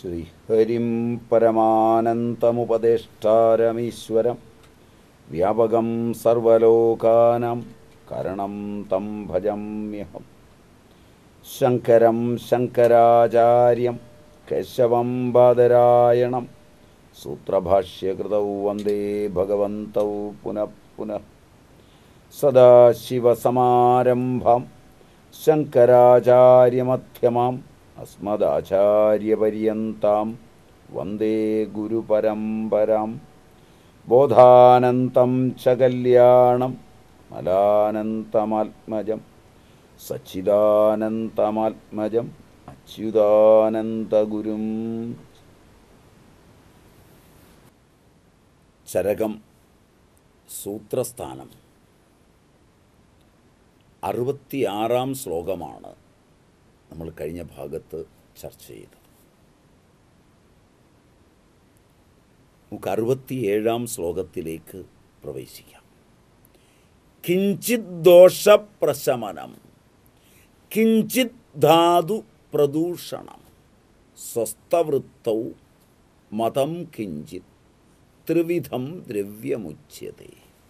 ശ്രീഹരിം പരമാനന്തമുപദേഷ്ടാരമീശ്വരം വ്യാപകം സർവലോകാനാം കരണം തം ഭജമ്യഹം ശങ്കരം ശങ്കരാചാര്യം കേശവം ബാദരായണം സൂത്രഭാഷ്യകൃതൗ വന്ദേ ഭഗവന്തൗ പുനഃ പുനഃ സദാശിവസമാരംഭം ശങ്കരാചാര്യമധ്യമാം അസ്മദാചാര്യപര്യന്താം വന്ദേ ഗുരുപരമ്പരാം ബോധാനന്തം ച കല്യാണം മലാനന്തമാത്മജം സച്ചിദാനന്തമാത്മജം അച്യുതാനന്ദഗുരും ചരകം സൂത്രസ്ഥാനം അറുപത്തിയാറാം ശ്ലോകമാണ് നമ്മൾ കഴിഞ്ഞ ഭാഗത്ത് ചർച്ച ചെയ്തത് നമുക്ക് അറുപത്തിയേഴാം ശ്ലോകത്തിലേക്ക് പ്രവേശിക്കാം കിഞ്ചിത് ദോഷപ്രശമനം കിഞ്ചിത് ധാതു പ്രദൂഷണം സ്വസ്ഥവൃത്തൗ മതം കിഞ്ചിത് ത്രിവിധം ദ്രവ്യമുച്യതേ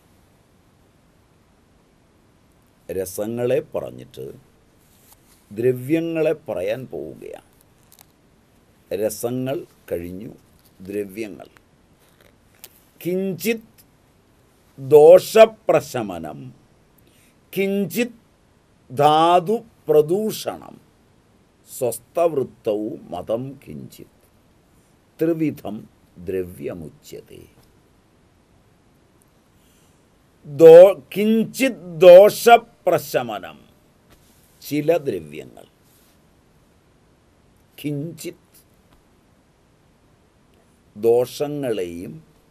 രസങ്ങളെ പറഞ്ഞിട്ട് ദ്രവ്യങ്ങളെ പറയാൻ പോവുകയാണ് രസങ്ങൾ കഴിഞ്ഞു ദ്രവ്യങ്ങൾ കിഞ്ചിത് ദോഷപ്രശമനം കിഞ്ചിത് ധാതു പ്രദൂഷണം സ്വസ്ഥവൃത്തവും മതം കിഞ്ചിത് ത്രിവിധം ദ്രവ്യമുച്യത്തെ ദോ കിഞ്ചിത് ദോഷപ്രശമനം ചില ദ്രവ്യങ്ങൾ കിഞ്ചിത് ദോഷങ്ങളെയും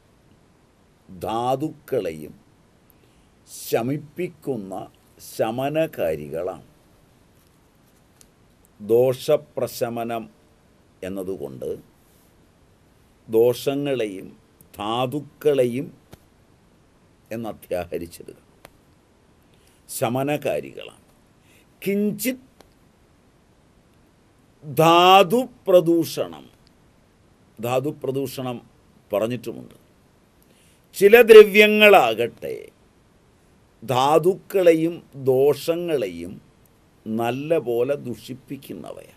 ധാതുക്കളെയും ശമിപ്പിക്കുന്ന ശമനകാരികളാണ് ദോഷപ്രശമനം എന്നതുകൊണ്ട് ദോഷങ്ങളെയും ധാതുക്കളെയും എന്നധ്യാഹരിച്ചിടുക ശമനകാരികളാണ് കിഞ്ചിത് ധാതുപ്രദൂഷണം ധാതുപ്രദൂഷണം പറഞ്ഞിട്ടുമുണ്ട് ചില ദ്രവ്യങ്ങളാകട്ടെ ധാതുക്കളെയും ദോഷങ്ങളെയും നല്ല പോലെ ദുഷിപ്പിക്കുന്നവയാണ്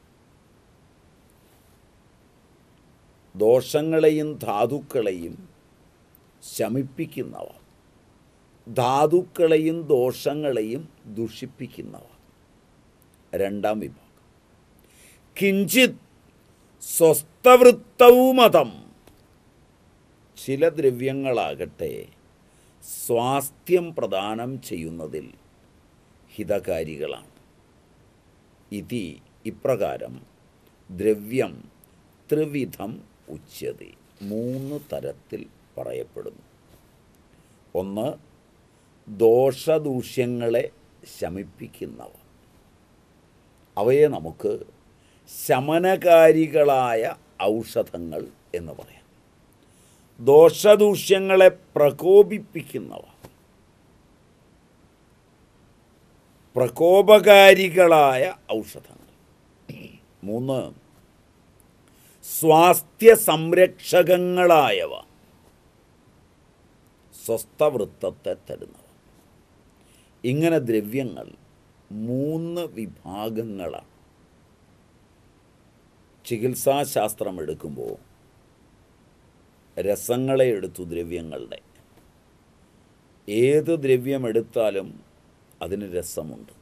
ദോഷങ്ങളെയും ധാതുക്കളെയും ശമിപ്പിക്കുന്നവ ധാതുക്കളെയും ദോഷങ്ങളെയും ദുഷിപ്പിക്കുന്നവ രണ്ടാം വിഭാഗം കിഞ്ചിത് സ്വസ്ഥവൃത്തവുമതം ചില ദ്രവ്യങ്ങളാകട്ടെ സ്വാസ്ഥ്യം പ്രദാനം ചെയ്യുന്നതിൽ ഹിതകാരികളാണ് ഇതി ഇപ്രകാരം ദ്രവ്യം ത്രിവിധം ഉച്ചതി മൂന്ന് തരത്തിൽ പറയപ്പെടുന്നു ഒന്ന് ദോഷദൂഷ്യങ്ങളെ ശമിപ്പിക്കുന്നവ അവയെ നമുക്ക് ശമനകാരികളായ ഔഷധങ്ങൾ എന്ന് പറയാം ദോഷദൂഷ്യങ്ങളെ പ്രകോപിപ്പിക്കുന്നവ പ്രകോപകാരികളായ ഔഷധങ്ങൾ മൂന്ന് സ്വാസ്ഥ്യ സംരക്ഷകങ്ങളായവ സ്വസ്ഥവൃത്തത്തെ തരുന്നവ ഇങ്ങനെ ദ്രവ്യങ്ങൾ മൂന്ന് വിഭാഗങ്ങളാണ് ചികിത്സാശാസ്ത്രം എടുക്കുമ്പോൾ രസങ്ങളെ എടുത്തു ദ്രവ്യങ്ങളുടെ ഏത് ദ്രവ്യം എടുത്താലും അതിന് രസമുണ്ട്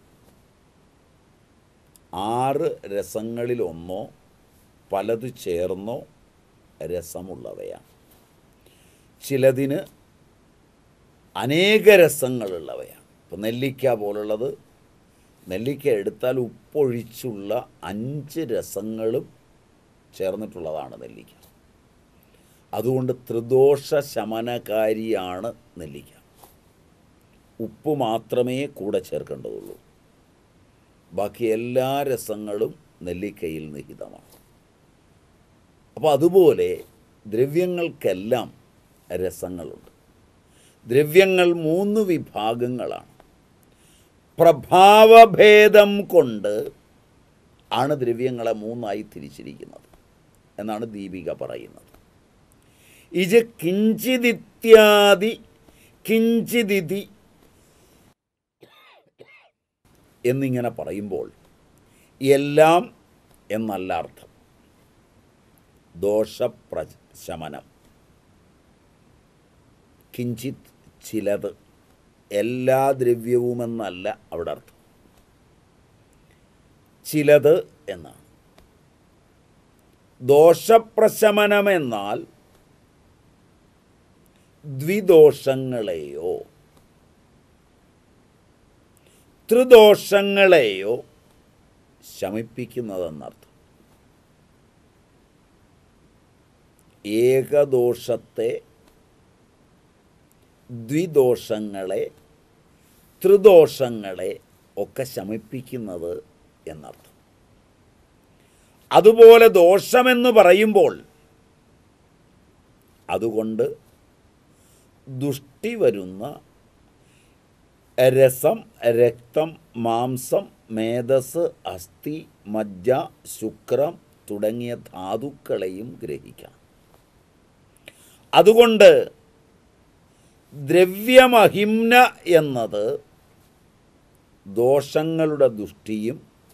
ആറ് രസങ്ങളിലൊന്നോ പലത് ചേർന്നോ രസമുള്ളവയാണ് ചിലതിന് അനേക രസങ്ങളുള്ളവയാണ് ഇപ്പം നെല്ലിക്ക പോലുള്ളത് നെല്ലിക്ക എടുത്താൽ ഉപ്പൊഴിച്ചുള്ള അഞ്ച് രസങ്ങളും ചേർന്നിട്ടുള്ളതാണ് നെല്ലിക്ക അതുകൊണ്ട് ത്രിദോഷ ശമനകാരിയാണ് നെല്ലിക്ക ഉപ്പ് മാത്രമേ കൂടെ ചേർക്കേണ്ടതുള്ളൂ ബാക്കി എല്ലാ രസങ്ങളും നെല്ലിക്കയിൽ നിഹിതമാണ് അപ്പോൾ അതുപോലെ ദ്രവ്യങ്ങൾക്കെല്ലാം രസങ്ങളുണ്ട് ദ്രവ്യങ്ങൾ മൂന്ന് വിഭാഗങ്ങളാണ് പ്രഭാവഭേദം കൊണ്ട് ആണ് ദ്രവ്യങ്ങളെ മൂന്നായി തിരിച്ചിരിക്കുന്നത് എന്നാണ് ദീപിക പറയുന്നത് ഇത് കിഞ്ചിതിത്യാദി കിഞ്ചിതിഥി എന്നിങ്ങനെ പറയുമ്പോൾ എല്ലാം എന്നല്ല അർത്ഥം ദോഷപ്രശമനം കിഞ്ചിത് ചിലത് എല്ലാ ദ്രവ്യവുമെന്നല്ല അവിടെ അർത്ഥം ചിലത് എന്നാണ് ദോഷപ്രശമനമെന്നാൽ ദ്വിദോഷങ്ങളെയോ ത്രിദോഷങ്ങളെയോ ശമിപ്പിക്കുന്നതെന്നർത്ഥം ഏകദോഷത്തെ ദ്വിദോഷങ്ങളെ ത്രിദോഷങ്ങളെ ഒക്കെ ശമിപ്പിക്കുന്നത് എന്നർത്ഥം അതുപോലെ ദോഷമെന്ന് പറയുമ്പോൾ അതുകൊണ്ട് ദുഷ്ടി വരുന്ന രസം രക്തം മാംസം മേധസ് അസ്ഥി മജ്ജ ശുക്രം തുടങ്ങിയ ധാതുക്കളെയും ഗ്രഹിക്കാം അതുകൊണ്ട് ദ്രവ്യമഹിംന എന്നത് ദോഷങ്ങളുടെ ദുഷ്ടിയും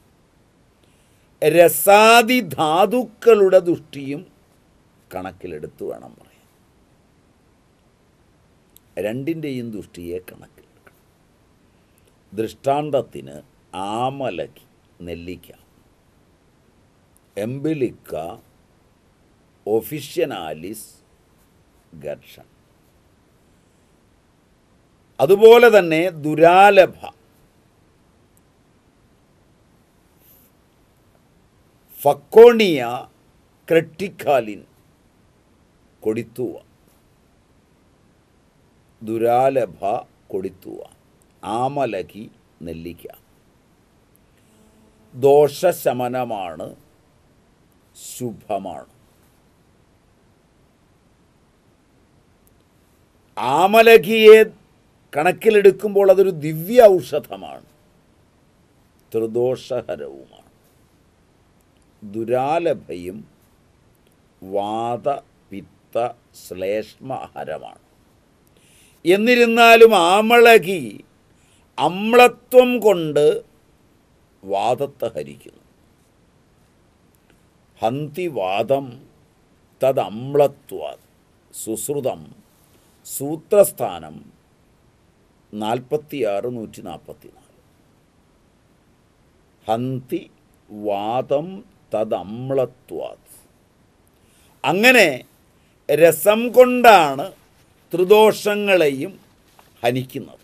രസാദി ധാതുക്കളുടെ ദുഷ്ടിയും കണക്കിലെടുത്ത് വേണം പറയാൻ രണ്ടിൻ്റെയും ദുഷ്ടിയെ കണക്കിലെടുക്കണം ദൃഷ്ടാന്തത്തിന് ആമലകി നെല്ലിക്ക എംബിലിക്ക ഒഫിഷ്യനാലിസ് ഗർഷൻ അതുപോലെ തന്നെ ദുരാലഭ ഫക്കോണിയ ക്രെട്ടിക്കാലിൻ കൊടിത്തുവ ദുരാലഭ കൊടിത്തുവ ആമലകി നെല്ലിക്ക ദോഷശമനമാണ് ശുഭമാണ് ആമലകിയെ കണക്കിലെടുക്കുമ്പോൾ അതൊരു ദിവ്യ ഔഷധമാണ് ത്രിദോഷഹരവുമാണ് ദുരാലഭയും വാത പിത്ത ശ്ലേഷ്മഹരമാണ് എന്നിരുന്നാലും ആമളകി അമ്ലത്വം കൊണ്ട് വാദത്തെ ഹരിക്കുന്നു ഹന്തി വാദം തദമ്ലത്വ സുശ്രുതം സൂത്രസ്ഥാനം നാൽപ്പത്തിയാറ് നൂറ്റി നാൽപ്പത്തി നാല് ഹന്തി വാദം തദമ്ലത്വാത് അങ്ങനെ രസം കൊണ്ടാണ് ത്രിദോഷങ്ങളെയും ഹനിക്കുന്നത്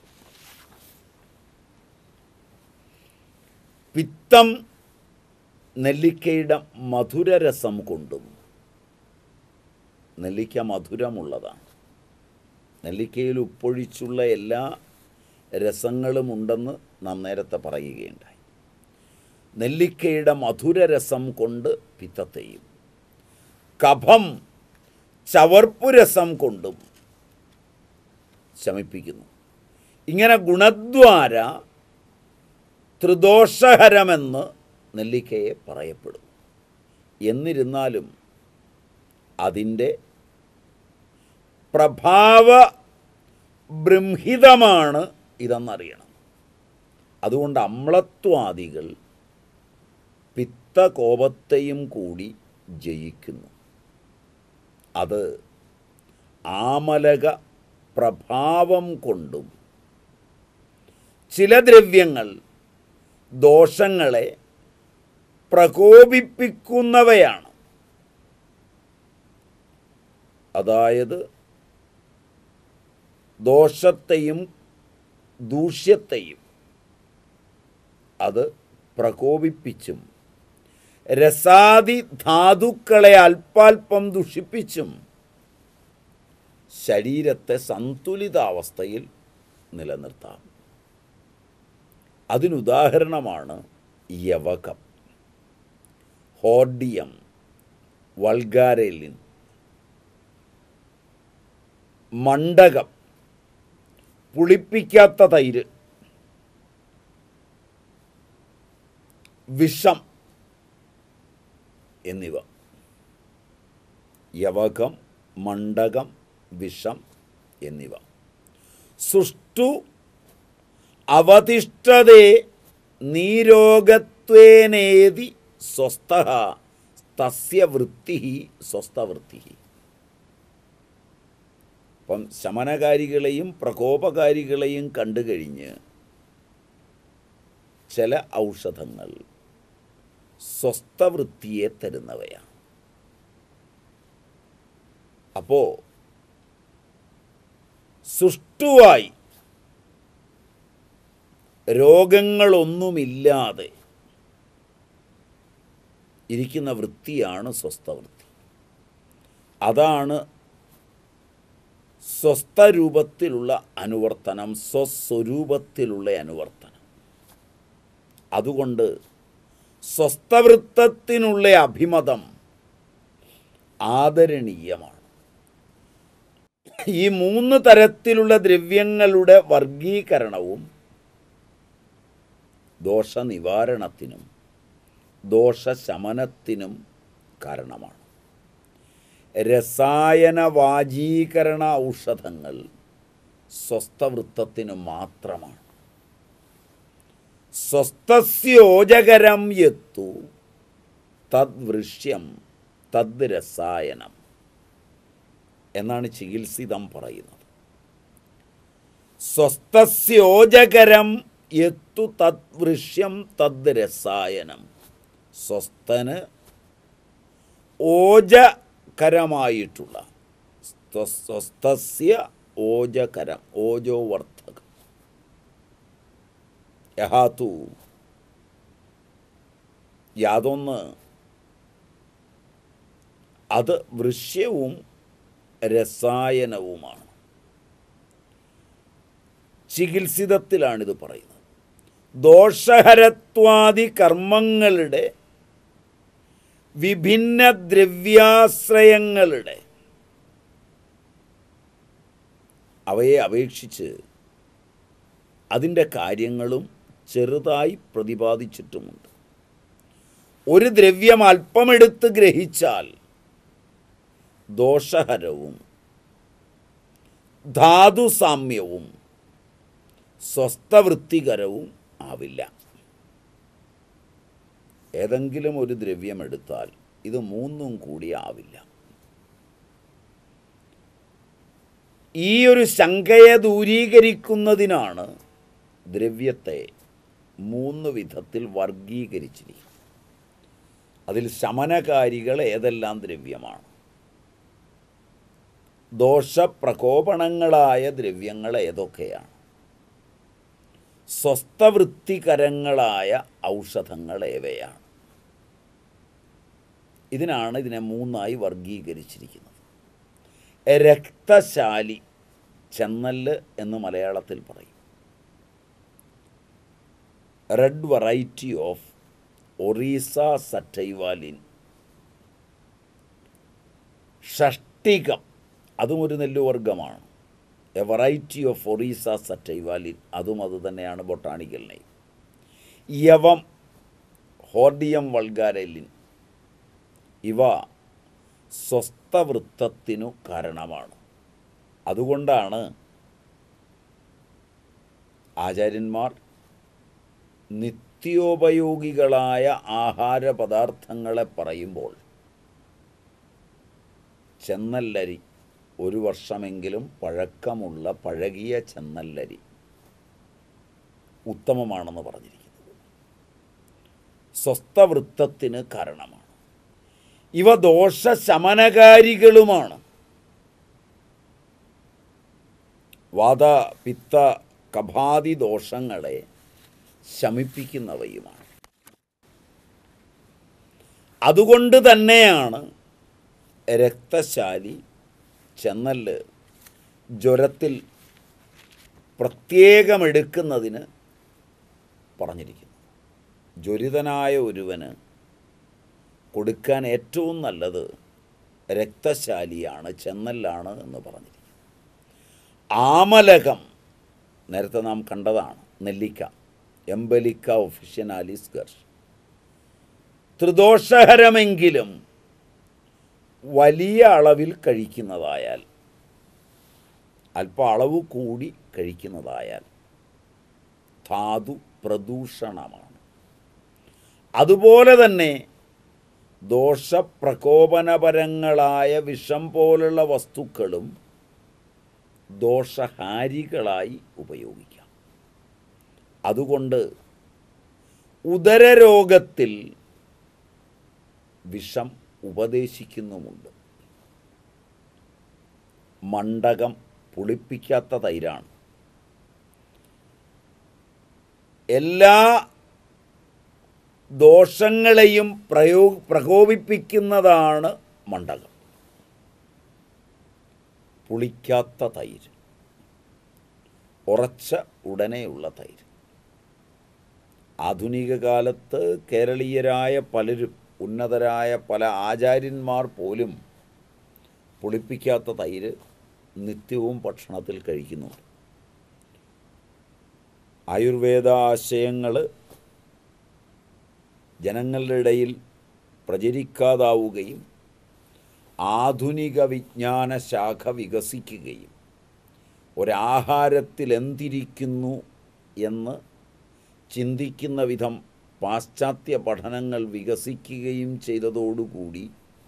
പിത്തം നെല്ലിക്കയുടെ മധുരരസം കൊണ്ടും നെല്ലിക്ക മധുരമുള്ളതാണ് നെല്ലിക്കയിൽ ഉപ്പൊഴിച്ചുള്ള എല്ലാ രസങ്ങളും ഉണ്ടെന്ന് നാം നേരത്തെ പറയുകയുണ്ടായി നെല്ലിക്കയുടെ മധുരരസം കൊണ്ട് പിത്തത്തെയും കഫം ചവർപ്പുരസം കൊണ്ടും ശമിപ്പിക്കുന്നു ഇങ്ങനെ ഗുണദ്വാര ത്രിദോഷഹരമെന്ന് നെല്ലിക്കയെ പറയപ്പെടുന്നു എന്നിരുന്നാലും അതിൻ്റെ പ്രഭാവ ബൃംഹിതമാണ് ഇതെന്നറിയണം അതുകൊണ്ട് അമ്ലത്വാദികൾ പിത്തകോപത്തെയും കൂടി ജയിക്കുന്നു അത് ആമലക പ്രഭാവം കൊണ്ടും ചില ദ്രവ്യങ്ങൾ ദോഷങ്ങളെ പ്രകോപിപ്പിക്കുന്നവയാണ് അതായത് ദോഷത്തെയും ദൂഷ്യത്തെയും അത് പ്രകോപിപ്പിച്ചും രസാദി ധാതുക്കളെ അല്പാൽപം ദുഷിപ്പിച്ചും ശരീരത്തെ സന്തുലിതാവസ്ഥയിൽ നിലനിർത്താം അതിനുദാഹരണമാണ് യവകം ഹോർഡിയം വൾഗാരലിൻ മണ്ഡകം പുളിപ്പിക്കാത്ത തൈര് വിഷം എന്നിവ യവകം മണ്ഡകം വിഷം എന്നിവ സുഷ്ടു അവതിഷ്ഠതേ നീരോഗത്വേനേതി സ്വസ്ഥ തസ്യ വൃത്തി സ്വസ്ഥവൃത്തി അപ്പം ശമനകാരികളെയും പ്രകോപകാരികളെയും കണ്ടു കഴിഞ്ഞ് ചില ഔഷധങ്ങൾ സ്വസ്ഥവൃത്തിയെ തരുന്നവയാണ് അപ്പോൾ സുഷ്ടുവായി രോഗങ്ങളൊന്നുമില്ലാതെ ഇരിക്കുന്ന വൃത്തിയാണ് സ്വസ്ഥവൃത്തി അതാണ് സ്വസ്ഥരൂപത്തിലുള്ള അനുവർത്തനം സ്വസ്വരൂപത്തിലുള്ള അനുവർത്തനം അതുകൊണ്ട് സ്വസ്ഥവൃത്തത്തിനുള്ള അഭിമതം ആദരണീയമാണ് ഈ മൂന്ന് തരത്തിലുള്ള ദ്രവ്യങ്ങളുടെ വർഗീകരണവും ദോഷനിവാരണത്തിനും ദോഷശമനത്തിനും കാരണമാണ് രസായനവാജീകരണ ഔഷധങ്ങൾ സ്വസ്ഥവൃത്തത്തിന് മാത്രമാണ് സ്വസ്ഥസ്യോജകരം യത്തു തദ്വൃശ്യം തദ് രസായനം എന്നാണ് ചികിത്സിതം പറയുന്നത് സ്വസ്ഥസ്യോജകരം യത്തു തദ്വൃശ്യം തദ് രസായനം സ്വസ്ഥന് ഓജകരമായിട്ടുള്ള സ്വ- സ്വസ്ഥസ്യ ഓജകരം ഓജോവർദ്ധകം യഹാതു യാതൊന്ന് അത് വൃശ്യവും രസായനവുമാണ് ചികിത്സിതത്തിലാണിത് പറയുന്നത് ദോഷഹരത്വാദി കർമ്മങ്ങളുടെ വിഭിന്ന ദ്രവ്യാശ്രയങ്ങളുടെ അവയെ അപേക്ഷിച്ച് അതിൻ്റെ കാര്യങ്ങളും ചെറുതായി പ്രതിപാദിച്ചിട്ടുമുണ്ട് ഒരു ദ്രവ്യം അല്പമെടുത്ത് ഗ്രഹിച്ചാൽ ദോഷഹരവും ധാതുസാമ്യവും സ്വസ്ഥവൃത്തികരവും ആവില്ല ഏതെങ്കിലും ഒരു ദ്രവ്യം എടുത്താൽ ഇത് മൂന്നും കൂടി ആവില്ല ഈ ഒരു ശങ്കയെ ദൂരീകരിക്കുന്നതിനാണ് ദ്രവ്യത്തെ മൂന്ന് വിധത്തിൽ വർഗീകരിച്ചിരിക്കുന്നത് അതിൽ ശമനകാരികൾ ഏതെല്ലാം ദ്രവ്യമാണ് ദോഷപ്രകോപണങ്ങളായ ദ്രവ്യങ്ങൾ ഏതൊക്കെയാണ് സ്വസ്ഥവൃത്തികരങ്ങളായ ഔഷധങ്ങൾ ഏവയാണ് ഇതിനാണ് ഇതിനെ മൂന്നായി വർഗീകരിച്ചിരിക്കുന്നത് രക്തശാലി ചെന്നല്ല് എന്ന് മലയാളത്തിൽ പറയും റെഡ് വെറൈറ്റി ഓഫ് ഒറീസ സറ്റൈവാലിൻ ഷഷ്ടികം അതും ഒരു നെല്ലുവർഗമാണ് എ വെറൈറ്റി ഓഫ് ഒറീസ സറ്റൈവാലിൻ അതും അത് തന്നെയാണ് ബൊട്ടാണിക്കൽ നെയ് യവം ഹോർഡിയം വൾഗാരലിൻ ഇവ സ്വസ്ഥവൃത്തത്തിനു കാരണമാണ് അതുകൊണ്ടാണ് ആചാര്യന്മാർ നിത്യോപയോഗികളായ ആഹാര പദാർത്ഥങ്ങളെ പറയുമ്പോൾ ചെന്നല്ലരി ഒരു വർഷമെങ്കിലും പഴക്കമുള്ള പഴകിയ ചെന്നല്ലരി ഉത്തമമാണെന്ന് പറഞ്ഞിരിക്കുന്നത് സ്വസ്ഥവൃത്തത്തിന് കാരണമാണ് ഇവ ദോഷശമനകാരികളുമാണ് വാത പിത്ത കഫാദി ദോഷങ്ങളെ ശമിപ്പിക്കുന്നവയുമാണ് അതുകൊണ്ട് തന്നെയാണ് രക്തശാലി ചെന്നല് ജ്വരത്തിൽ പ്രത്യേകമെടുക്കുന്നതിന് പറഞ്ഞിരിക്കുന്നു ജ്വരിതനായ ഒരുവന് കൊടുക്കാൻ ഏറ്റവും നല്ലത് രക്തശാലിയാണ് ചെന്നല്ലാണ് എന്ന് പറഞ്ഞിരിക്കുന്നു ആമലകം നേരത്തെ നാം കണ്ടതാണ് നെല്ലിക്ക എംബലിക്ക ഒഫിഷ്യനാലിസ് ഗർഷ് ത്രിദോഷഹരമെങ്കിലും വലിയ അളവിൽ കഴിക്കുന്നതായാൽ അല്പ അളവ് കൂടി കഴിക്കുന്നതായാൽ ധാതു പ്രദൂഷണമാണ് അതുപോലെ തന്നെ ദോഷപ്രകോപനപരങ്ങളായ വിഷം പോലുള്ള വസ്തുക്കളും ദോഷഹാരികളായി ഉപയോഗിക്കാം അതുകൊണ്ട് ഉദരരോഗത്തിൽ വിഷം ഉപദേശിക്കുന്നുമുണ്ട് മണ്ടകം പുളിപ്പിക്കാത്ത തൈരാണ് എല്ലാ ദോഷങ്ങളെയും പ്രയോ പ്രകോപിപ്പിക്കുന്നതാണ് മണ്ടകം പുളിക്കാത്ത തൈര് ഉറച്ച ഉടനെയുള്ള തൈര് ആധുനിക കാലത്ത് കേരളീയരായ പലരും ഉന്നതരായ പല ആചാര്യന്മാർ പോലും പുളിപ്പിക്കാത്ത തൈര് നിത്യവും ഭക്ഷണത്തിൽ കഴിക്കുന്നുണ്ട് ആയുർവേദ ആശയങ്ങൾ ജനങ്ങളുടെ ഇടയിൽ പ്രചരിക്കാതാവുകയും ആധുനിക വിജ്ഞാന ശാഖ വികസിക്കുകയും ഒരാഹാരത്തിൽ എന്തിരിക്കുന്നു എന്ന് ചിന്തിക്കുന്ന വിധം പാശ്ചാത്യ പഠനങ്ങൾ വികസിക്കുകയും ചെയ്തതോടുകൂടി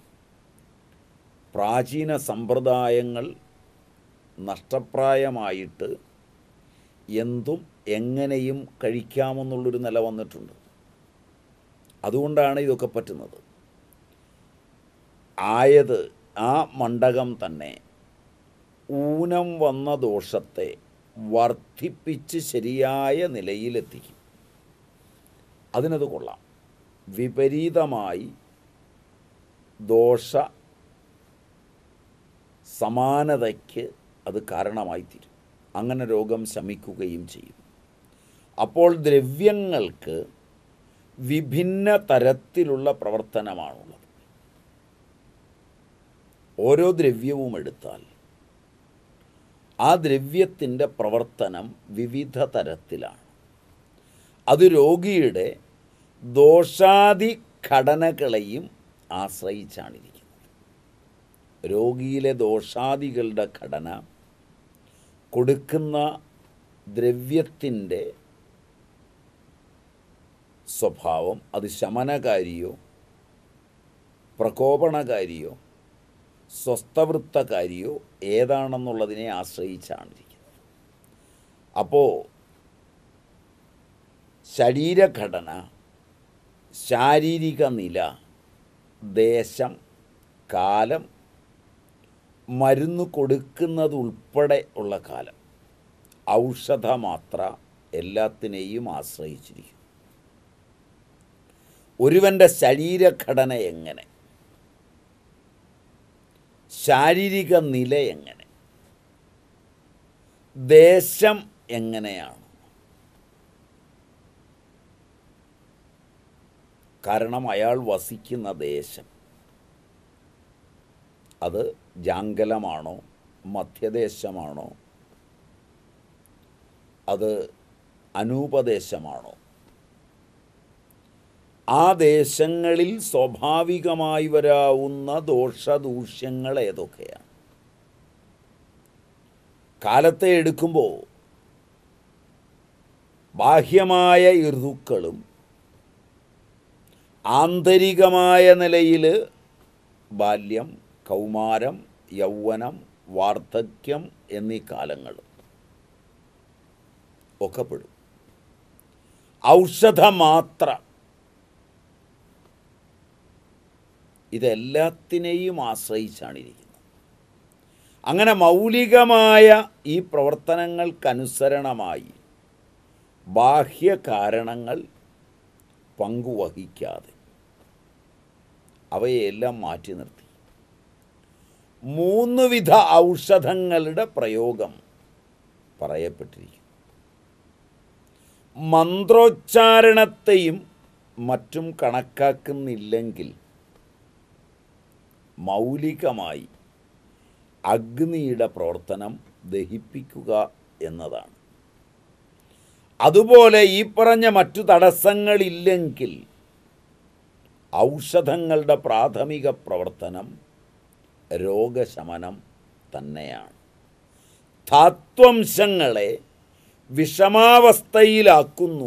പ്രാചീന സമ്പ്രദായങ്ങൾ നഷ്ടപ്രായമായിട്ട് എന്തും എങ്ങനെയും കഴിക്കാമെന്നുള്ളൊരു നില വന്നിട്ടുണ്ട് അതുകൊണ്ടാണ് ഇതൊക്കെ പറ്റുന്നത് ആയത് ആ മണ്ഡകം തന്നെ ഊനം വന്ന ദോഷത്തെ വർദ്ധിപ്പിച്ച് ശരിയായ നിലയിലെത്തിക്കും അതിനത് കൊള്ളാം വിപരീതമായി ദോഷ സമാനതയ്ക്ക് അത് കാരണമായി തീരും അങ്ങനെ രോഗം ശമിക്കുകയും ചെയ്യും അപ്പോൾ ദ്രവ്യങ്ങൾക്ക് വിഭിന്ന തരത്തിലുള്ള പ്രവർത്തനമാണുള്ളത് ഓരോ ദ്രവ്യവും എടുത്താൽ ആ ദ്രവ്യത്തിൻ്റെ പ്രവർത്തനം വിവിധ തരത്തിലാണ് അത് രോഗിയുടെ ദോഷാദി ഘടനകളെയും ആശ്രയിച്ചാണിരിക്കുന്നത് രോഗിയിലെ ദോഷാദികളുടെ ഘടന കൊടുക്കുന്ന ദ്രവ്യത്തിൻ്റെ സ്വഭാവം അത് ശമനകാരിയോ പ്രകോപണകാരിയോ സ്വസ്ഥവൃത്തകാരിയോ ഏതാണെന്നുള്ളതിനെ ആശ്രയിച്ചാണ് ഇരിക്കുന്നത് അപ്പോൾ ശരീരഘടന ശാരീരിക നില ദേശം കാലം മരുന്ന് കൊടുക്കുന്നതുൾപ്പെടെ ഉള്ള കാലം ഔഷധമാത്ര എല്ലാത്തിനെയും ആശ്രയിച്ചിരിക്കുന്നു ഒരുവൻ്റെ ശരീരഘടന എങ്ങനെ ശാരീരിക നില എങ്ങനെ ദേശം എങ്ങനെയാണ് കാരണം അയാൾ വസിക്കുന്ന ദേശം അത് ജാങ്കലമാണോ മധ്യദേശമാണോ അത് അനൂപദേശമാണോ ആ ദേശങ്ങളിൽ സ്വാഭാവികമായി വരാവുന്ന ദോഷദൂഷ്യങ്ങൾ ഏതൊക്കെയാണ് കാലത്തെ എടുക്കുമ്പോൾ ബാഹ്യമായ ഋതുക്കളും ആന്തരികമായ നിലയിൽ ബാല്യം കൗമാരം യൗവനം വാർദ്ധക്യം എന്നീ കാലങ്ങൾ ഒക്കെ പെടും ഔഷധമാത്ര ഇതെല്ലാത്തിനെയും ആശ്രയിച്ചാണ് ഇരിക്കുന്നത് അങ്ങനെ മൗലികമായ ഈ പ്രവർത്തനങ്ങൾക്കനുസരണമായി ബാഹ്യ കാരണങ്ങൾ പങ്കുവഹിക്കാതെ അവയെല്ലാം മാറ്റി നിർത്തി മൂന്ന് വിധ ഔഷധങ്ങളുടെ പ്രയോഗം പറയപ്പെട്ടിരിക്കുന്നു മന്ത്രോച്ചാരണത്തെയും മറ്റും കണക്കാക്കുന്നില്ലെങ്കിൽ മൗലികമായി അഗ്നിയുടെ പ്രവർത്തനം ദഹിപ്പിക്കുക എന്നതാണ് അതുപോലെ ഈ പറഞ്ഞ മറ്റു തടസ്സങ്ങളില്ലെങ്കിൽ ഔഷധങ്ങളുടെ പ്രാഥമിക പ്രവർത്തനം രോഗശമനം തന്നെയാണ് ധാത്വംശങ്ങളെ വിഷമാവസ്ഥയിലാക്കുന്നു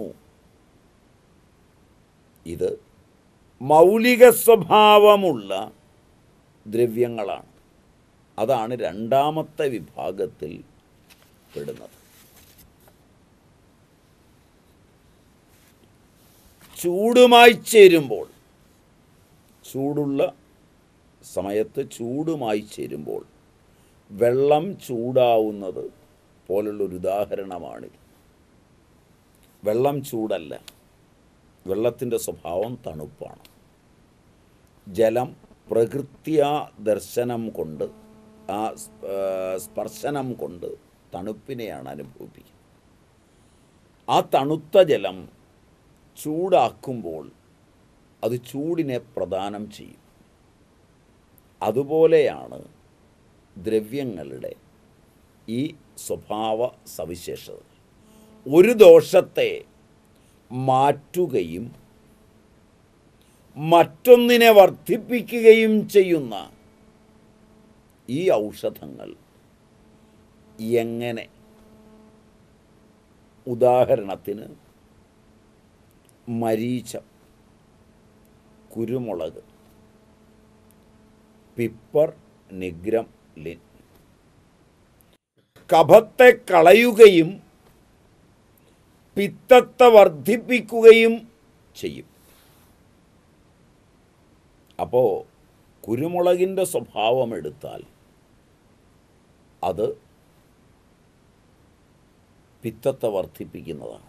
ഇത് മൗലിക സ്വഭാവമുള്ള ദ്രവ്യങ്ങളാണ് അതാണ് രണ്ടാമത്തെ വിഭാഗത്തിൽ പെടുന്നത് ചൂടുമായി ചേരുമ്പോൾ ചൂടുള്ള സമയത്ത് ചൂടുമായി ചേരുമ്പോൾ വെള്ളം ചൂടാവുന്നത് പോലുള്ളൊരു ഉദാഹരണമാണിത് വെള്ളം ചൂടല്ല വെള്ളത്തിൻ്റെ സ്വഭാവം തണുപ്പാണ് ജലം പ്രകൃത്യാ ദർശനം കൊണ്ട് ആ സ്- ആ, സ്പർശനം കൊണ്ട് തണുപ്പിനെയാണ് അനുഭവിപ്പിക്കുന്നത് ആ തണുത്ത ജലം ചൂടാക്കുമ്പോൾ അത് ചൂടിനെ പ്രദാനം ചെയ്യും അതുപോലെയാണ് ദ്രവ്യങ്ങളുടെ ഈ സ്വഭാവ സവിശേഷത ഒരു ദോഷത്തെ മാറ്റുകയും മറ്റൊന്നിനെ വർദ്ധിപ്പിക്കുകയും ചെയ്യുന്ന ഈ ഔഷധങ്ങൾ എങ്ങനെ ഉദാഹരണത്തിന് മരീചം കുരുമുളക് പിപ്പർ നിഗ്രം ലിൻ കഫത്തെ കളയുകയും പിത്തത്തെ വർദ്ധിപ്പിക്കുകയും ചെയ്യും അപ്പോൾ കുരുമുളകിൻ്റെ സ്വഭാവം എടുത്താൽ അത് പിത്തത്തെ വർദ്ധിപ്പിക്കുന്നതാണ്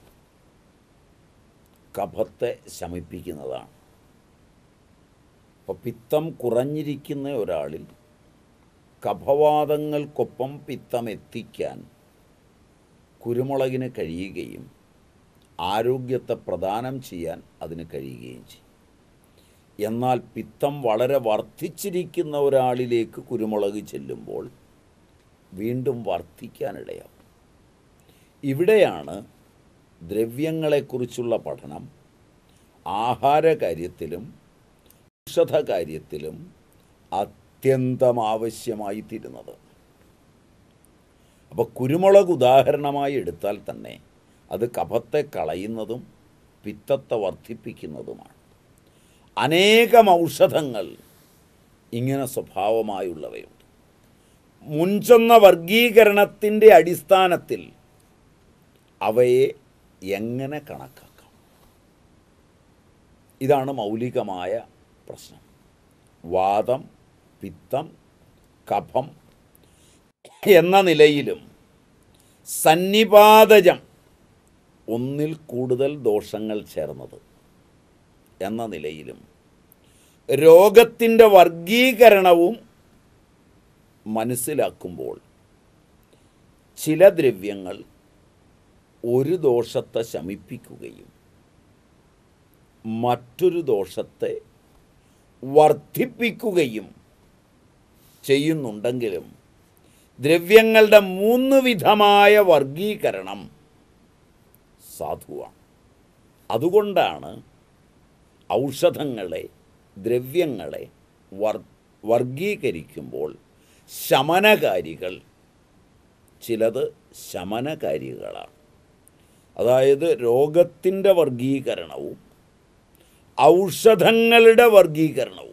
കഫത്തെ ശമിപ്പിക്കുന്നതാണ് അപ്പോൾ പിത്തം കുറഞ്ഞിരിക്കുന്ന ഒരാളിൽ കഫവാദങ്ങൾക്കൊപ്പം പിത്തം എത്തിക്കാൻ കുരുമുളകിന് കഴിയുകയും ആരോഗ്യത്തെ പ്രദാനം ചെയ്യാൻ അതിന് കഴിയുകയും ചെയ്യും എന്നാൽ പിത്തം വളരെ വർദ്ധിച്ചിരിക്കുന്ന ഒരാളിലേക്ക് കുരുമുളക് ചെല്ലുമ്പോൾ വീണ്ടും വർദ്ധിക്കാനിടയാവും ഇവിടെയാണ് ദ്രവ്യങ്ങളെക്കുറിച്ചുള്ള പഠനം ആഹാര കാര്യത്തിലും ഔഷധ കാര്യത്തിലും അത്യന്തം ആവശ്യമായി തീരുന്നത് അപ്പോൾ കുരുമുളക് ഉദാഹരണമായി എടുത്താൽ തന്നെ അത് കഫത്തെ കളയുന്നതും പിത്തത്തെ വർദ്ധിപ്പിക്കുന്നതുമാണ് അനേകം ഔഷധങ്ങൾ ഇങ്ങനെ സ്വഭാവമായുള്ളവയുണ്ട് മുൻചൊന്ന വർഗീകരണത്തിൻ്റെ അടിസ്ഥാനത്തിൽ അവയെ എങ്ങനെ കണക്കാക്കാം ഇതാണ് മൗലികമായ പ്രശ്നം വാദം പിത്തം കഫം എന്ന നിലയിലും സന്നിപാതജം ഒന്നിൽ കൂടുതൽ ദോഷങ്ങൾ ചേർന്നത് എന്ന നിലയിലും രോഗത്തിൻ്റെ വർഗീകരണവും മനസ്സിലാക്കുമ്പോൾ ചില ദ്രവ്യങ്ങൾ ഒരു ദോഷത്തെ ശമിപ്പിക്കുകയും മറ്റൊരു ദോഷത്തെ വർദ്ധിപ്പിക്കുകയും ചെയ്യുന്നുണ്ടെങ്കിലും ദ്രവ്യങ്ങളുടെ മൂന്ന് വിധമായ വർഗീകരണം സാധുവാണ് അതുകൊണ്ടാണ് ഔഷധങ്ങളെ ദ്രവ്യങ്ങളെ വർ വർഗീകരിക്കുമ്പോൾ ശമനകാരികൾ ചിലത് ശമനകാരികളാണ് അതായത് രോഗത്തിൻ്റെ വർഗീകരണവും ഔഷധങ്ങളുടെ വർഗീകരണവും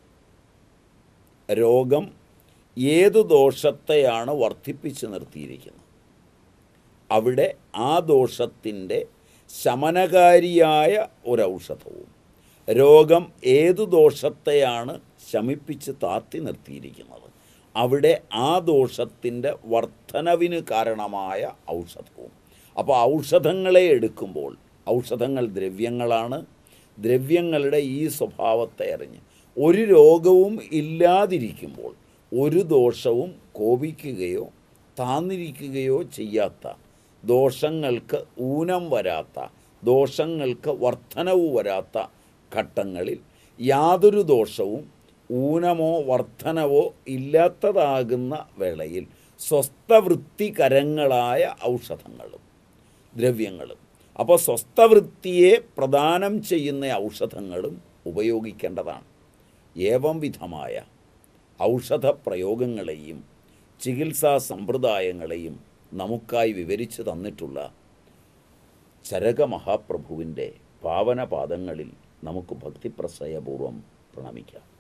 രോഗം ഏതു ദോഷത്തെയാണ് വർദ്ധിപ്പിച്ച് നിർത്തിയിരിക്കുന്നത് അവിടെ ആ ദോഷത്തിൻ്റെ ശമനകാരിയായ ഒരൗഷധവും രോഗം ഏതു ദോഷത്തെയാണ് ശമിപ്പിച്ച് താത്തി നിർത്തിയിരിക്കുന്നത് അവിടെ ആ ദോഷത്തിൻ്റെ വർധനവിന് കാരണമായ ഔഷധവും അപ്പോൾ ഔഷധങ്ങളെ എടുക്കുമ്പോൾ ഔഷധങ്ങൾ ദ്രവ്യങ്ങളാണ് ദ്രവ്യങ്ങളുടെ ഈ സ്വഭാവത്തെ അറിഞ്ഞ് ഒരു രോഗവും ഇല്ലാതിരിക്കുമ്പോൾ ഒരു ദോഷവും കോപിക്കുകയോ താന്നിരിക്കുകയോ ചെയ്യാത്ത ദോഷങ്ങൾക്ക് ഊനം വരാത്ത ദോഷങ്ങൾക്ക് വർധനവ് വരാത്ത ഘട്ടങ്ങളിൽ യാതൊരു ദോഷവും ഊനമോ വർധനവോ ഇല്ലാത്തതാകുന്ന വേളയിൽ സ്വസ്ഥവൃത്തികരങ്ങളായ ഔഷധങ്ങളും ദ്രവ്യങ്ങളും അപ്പോൾ സ്വസ്ഥവൃത്തിയെ പ്രദാനം ചെയ്യുന്ന ഔഷധങ്ങളും ഉപയോഗിക്കേണ്ടതാണ് ഏവം വിധമായ ഔഷധ പ്രയോഗങ്ങളെയും ചികിത്സാ സമ്പ്രദായങ്ങളെയും നമുക്കായി വിവരിച്ചു തന്നിട്ടുള്ള ചരക മഹാപ്രഭുവിൻ്റെ പാവനപാദങ്ങളിൽ നമുക്ക് ഭക്തിപ്രസയപൂർവം പ്രണമിക്കാം